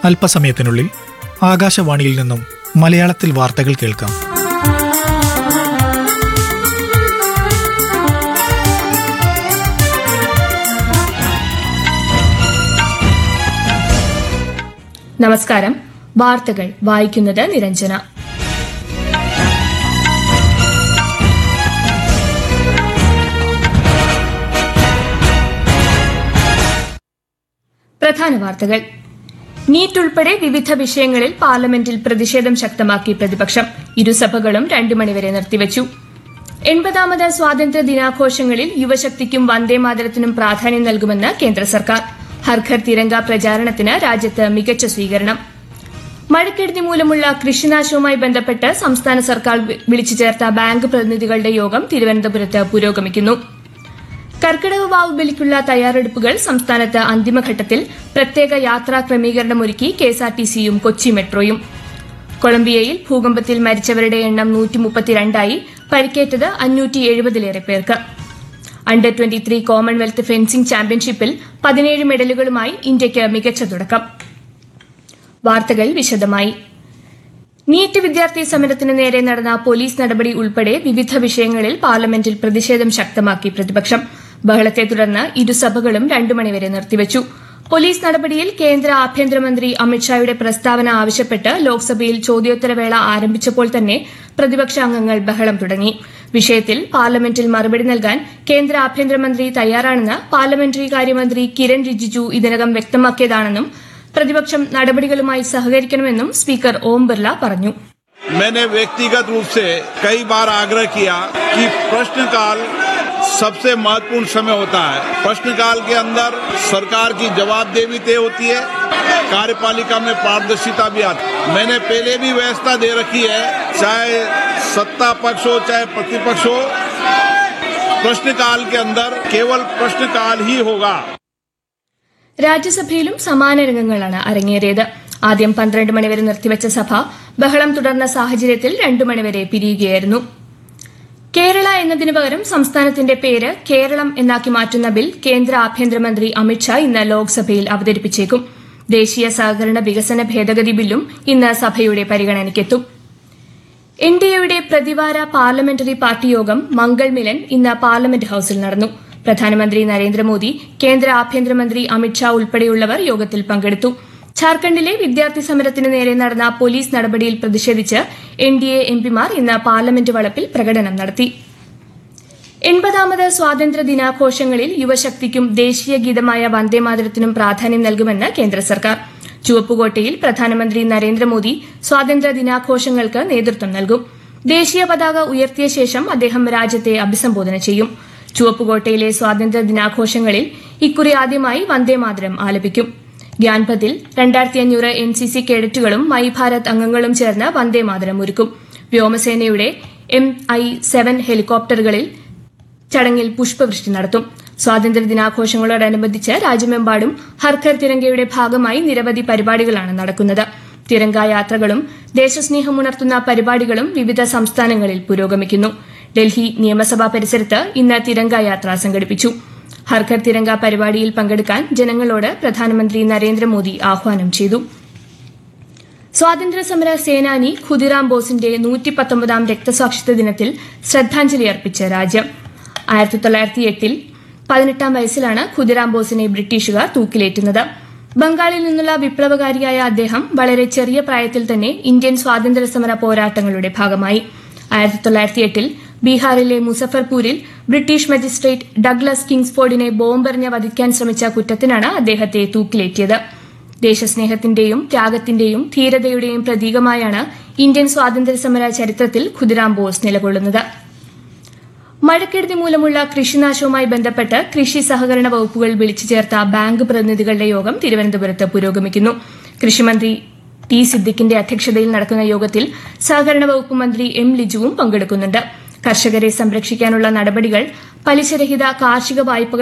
അല്പസമയത്തിനുള്ളിൽ ആകാശവാണിയിൽ നിന്നും മലയാളത്തിൽ വാർത്തകൾ കേൾക്കാം നമസ്കാരം വാർത്തകൾ വായിക്കുന്നത് നിരഞ്ജന പ്രധാന വാർത്തകൾ നീറ്റ് ഉൾപ്പെടെ വിവിധ വിഷയങ്ങളിൽ പാർലമെന്റിൽ പ്രതിഷേധം ശക്തമാക്കി പ്രതിപക്ഷം ഇരുസഭകളും രണ്ടു മണിവരെ നിർത്തിവച്ചു എൺപതാമത് സ്വാതന്ത്ര്യ ദിനാഘോഷങ്ങളിൽ യുവശക്തിക്കും വന്ദേമാതരത്തിനും പ്രാധാന്യം നൽകുമെന്ന് കേന്ദ്ര സർക്കാർ ഹർഘർ തിരങ്ക പ്രചാരണത്തിന് രാജ്യത്ത് മികച്ച സ്വീകരണം മഴക്കെടുതി മൂലമുള്ള കൃഷിനാശവുമായി ബന്ധപ്പെട്ട് സംസ്ഥാന സർക്കാർ വി- വിളിച്ചു ചേർത്ത ബാങ്ക് പ്രതിനിധികളുടെ യോഗം തിരുവനന്തപുരത്ത് പുരോഗമിക്കുന്നു കർക്കിടക വാവ് ബലിക്കുള്ള തയ്യാറെടുപ്പുകൾ സംസ്ഥാനത്ത് അന്തിമഘട്ടത്തിൽ പ്രത്യേക യാത്രാ ക്രമീകരണമൊരുക്കി കെഎസ്ആർടിസിയും കൊച്ചി മെട്രോയും കൊളംബിയയിൽ ഭൂകമ്പത്തിൽ മരിച്ചവരുടെ എണ്ണം നൂറ്റി മുപ്പത്തിരണ്ടായി പരിക്കേറ്റത് അഞ്ഞൂറ്റി എഴുപതിലേറെ പേർക്ക് under twenty three Commonwealth fencing ചാമ്പ്യൻഷിപ്പിൽ പതിനേഴ് മെഡലുകളുമായി ഇന്ത്യയ്ക്ക് മികച്ച തുടക്കം വാർത്തകൾ വിശദമായി നീറ്റ് വിദ്യാർത്ഥി സമരത്തിന് നേരെ നടന്ന പോലീസ് നടപടി ഉൾപ്പെടെ വിവിധ വിഷയങ്ങളിൽ പാർലമെന്റിൽ പ്രതിഷേധം ശക്തമാക്കി പ്രതിപക്ഷം ബഹളത്തെ തുടർന്ന് ഇരുസഭകളും രണ്ടു മണിവരെ നിർത്തിവച്ചു പോലീസ് നടപടിയിൽ കേന്ദ്ര ആഭ്യന്തരമന്ത്രി അമിത്ഷായുടെ പ്രസ്താവന ആവശ്യപ്പെട്ട് ലോക്സഭയിൽ ചോദ്യോത്തരവേള ആരംഭിച്ചപ്പോൾ തന്നെ പ്രതിപക്ഷ അംഗങ്ങൾ ബഹളം തുടങ്ങി വിഷയത്തിൽ പാർലമെന്റിൽ മറുപടി നൽകാൻ കേന്ദ്ര ആഭ്യന്തരമന്ത്രി തയ്യാറാണെന്ന് പാർലമെന്ററി കാര്യമന്ത്രി കിരൺ റിജിജു ഇതിനകം വ്യക്തമാക്കിയതാണെന്നും പ്രതിപക്ഷം നടപടികളുമായി സഹകരിക്കണമെന്നും സ്പീക്കർ ഓം ബിർല പറഞ്ഞു मैंने व्यक्तिगत रूप से कई बार आग्रह किया कि प्रश्नकाल सबसे महत्वपूर्ण समय होता है प्रश्नकाल के अंदर सरकार की जवाबदेही तय होती है कार्यपालिका में पारदर्शिता भी आती है मैंने पहले भी व्यवस्था दे रखी है चाहे सत्ता पक्ष हो चाहे प्रतिपक्ष हो प्रश्नकाल के अंदर केवल प्रश्नकाल ही होगा രാജ്യസഭയിലും സമാന രംഗങ്ങളാണ് അരങ്ങേറിയത് ആദ്യം പന്ത്രണ്ട് മണിവരെ നിർത്തിവച്ച സഭ ബഹളം തുടർന്ന സാഹചര്യത്തിൽ രണ്ടു മണിവരെ പിരിയുകയായിരുന്നു കേരള എന്നതിനു പകരം സംസ്ഥാനത്തിന്റെ പേര് കേരളം എന്നാക്കി മാറ്റുന്ന ബിൽ കേന്ദ്ര ആഭ്യന്തരമന്ത്രി അമിത്ഷാ ഇന്ന് ലോക്സഭയിൽ അവതരിപ്പിച്ചേക്കും ദേശീയ സഹകരണ വികസന ഭേദഗതി ബില്ലും ഇന്ന് സഭയുടെ പരിഗണനയ്ക്കെത്തും എൻ ഡി എയുടെ പ്രതിവാര പാർലമെന്ററി പാർട്ടി യോഗം മംഗൾ മിലൻ ഇന്ന് പാർലമെന്റ് ഹൌസിൽ നടന്നു പ്രധാനമന്ത്രി നരേന്ദ്രമോദി കേന്ദ്ര ആഭ്യന്തരമന്ത്രി അമിത്ഷാ ഉൾപ്പെടെയുള്ളവർ യോഗത്തിൽ പങ്കെടുത്തു ഝാർഖണ്ഡിലെ വിദ്യാർത്ഥി സമരത്തിന് നേരെ നടന്ന പോലീസ് നടപടിയിൽ പ്രതിഷേധിച്ച് എൻ ഡി എ എംപിമാർ ഇന്ന് പാർലമെന്റ് വളപ്പിൽ പ്രകടനം നടത്തി എൺപതാമത് സ്വാതന്ത്ര്യ ദിനാഘോഷങ്ങളിൽ യുവശക്തിക്കും ദേശീയ ഗീതമായ വന്ദേമാതരത്തിനും പ്രാധാന്യം നൽകുമെന്ന് കേന്ദ്ര സർക്കാർ ചുവപ്പുകോട്ടയിൽ പ്രധാനമന്ത്രി നരേന്ദ്രമോദി സ്വാതന്ത്ര്യ ദിനാഘോഷങ്ങൾക്ക് നേതൃത്വം നൽകും ദേശീയ പതാക ഉയർത്തിയ ശേഷം അദ്ദേഹം രാജ്യത്തെ അഭിസംബോധന ചെയ്യും ചുവപ്പുകോട്ടയിലെ സ്വാതന്ത്ര്യ ദിനാഘോഷങ്ങളിൽ ഇക്കുറി ആദ്യമായി വന്ദേമാതരം ആലപിക്കും ഗ്യാൻപതിൽ രണ്ടായിരത്തി അഞ്ഞൂറ് എൻ സി സി കേഡറ്റുകളും മൈ ഭാരത് അംഗങ്ങളും ചേർന്ന് വന്ദേമാതരം ഒരുക്കും വ്യോമസേനയുടെ എം ഐ സെവൻ ഹെലികോപ്റ്ററുകളിൽ ചടങ്ങിൽ പുഷ്പവൃഷ്ടി നടത്തും സ്വാതന്ത്ര്യ ദിനാഘോഷങ്ങളോടനുബന്ധിച്ച് രാജ്യമെമ്പാടും ഹർഘർ തിരങ്കയുടെ ഭാഗമായി നിരവധി പരിപാടികളാണ് നടക്കുന്നത് തിരങ്ക യാത്രകളും ദേശസ്നേഹമുണർത്തുന്ന പരിപാടികളും വിവിധ സംസ്ഥാനങ്ങളിൽ പുരോഗമിക്കുന്നു ഡൽഹി നിയമസഭാ പരിസരത്ത് ഇന്ന് തിരങ്ക യാത്ര സംഘടിപ്പിച്ചു ഹർഘർ തിരങ്ക പരിപാടിയിൽ പങ്കെടുക്കാൻ ജനങ്ങളോട് പ്രധാനമന്ത്രി നരേന്ദ്രമോദി ആഹ്വാനം ചെയ്തു സ്വാതന്ത്ര്യസമര സേനാനി ഖുദിറാം ബോസിന്റെ നൂറ്റി പത്തൊമ്പതാം രക്തസാക്ഷിത്വ ദിനത്തിൽ ശ്രദ്ധാഞ്ജലി അർപ്പിച്ച രാജ്യം ആയിരത്തി തൊള്ളായിരത്തി എട്ടിൽ പതിനെട്ടാം വയസ്സിലാണ് ഖുദിറാം ബോസിനെ ബ്രിട്ടീഷുകാർ തൂക്കിലേറ്റുന്നത് ബംഗാളിൽ നിന്നുള്ള വിപ്ലവകാരിയായ അദ്ദേഹം വളരെ ചെറിയ പ്രായത്തിൽ തന്നെ ഇന്ത്യൻ സ്വാതന്ത്ര്യ സമര പോരാട്ടങ്ങളുടെ ഭാഗമായി ആയിരത്തി തൊള്ളായിരത്തി എട്ടിൽ ബീഹാറിലെ മുസഫർപൂരിൽ ബ്രിട്ടീഷ് മജിസ്ട്രേറ്റ് ഡഗ്ലസ് കിങ്സ്ഫോർഡിനെ ബോംബെറിഞ്ഞ് വധിക്കാൻ ശ്രമിച്ച കുറ്റത്തിനാണ് അദ്ദേഹത്തെ തൂക്കിലേറ്റിയത് ദേശസ്നേഹത്തിന്റെയും ത്യാഗത്തിന്റെയും ധീരതയുടെയും പ്രതീകമായാണ് ഇന്ത്യൻ സ്വാതന്ത്ര്യ സമര ചരിത്രത്തിൽ ഖുദിറാം ബോസ് നിലകൊള്ളുന്നത് മഴക്കെടുതി മൂലമുള്ള കൃഷിനാശവുമായി ബന്ധപ്പെട്ട് കൃഷി സഹകരണ വകുപ്പുകൾ വിളിച്ചു ചേർത്ത ബാങ്ക് പ്രതിനിധികളുടെ യോഗം തിരുവനന്തപുരത്ത് പുരോഗമിക്കുന്നു കൃഷിമന്ത്രി ടി സിദ്ദിഖിന്റെ അധ്യക്ഷതയിൽ നടക്കുന്ന യോഗത്തിൽ സഹകരണ വകുപ്പ് മന്ത്രി എം ലിജുവും പങ്കെടുക്കുന്നുണ്ട് കർഷകരെ സംരക്ഷിക്കാനുള്ള നടപടികൾ പലിശരഹിത കാർഷിക വായ്പകൾ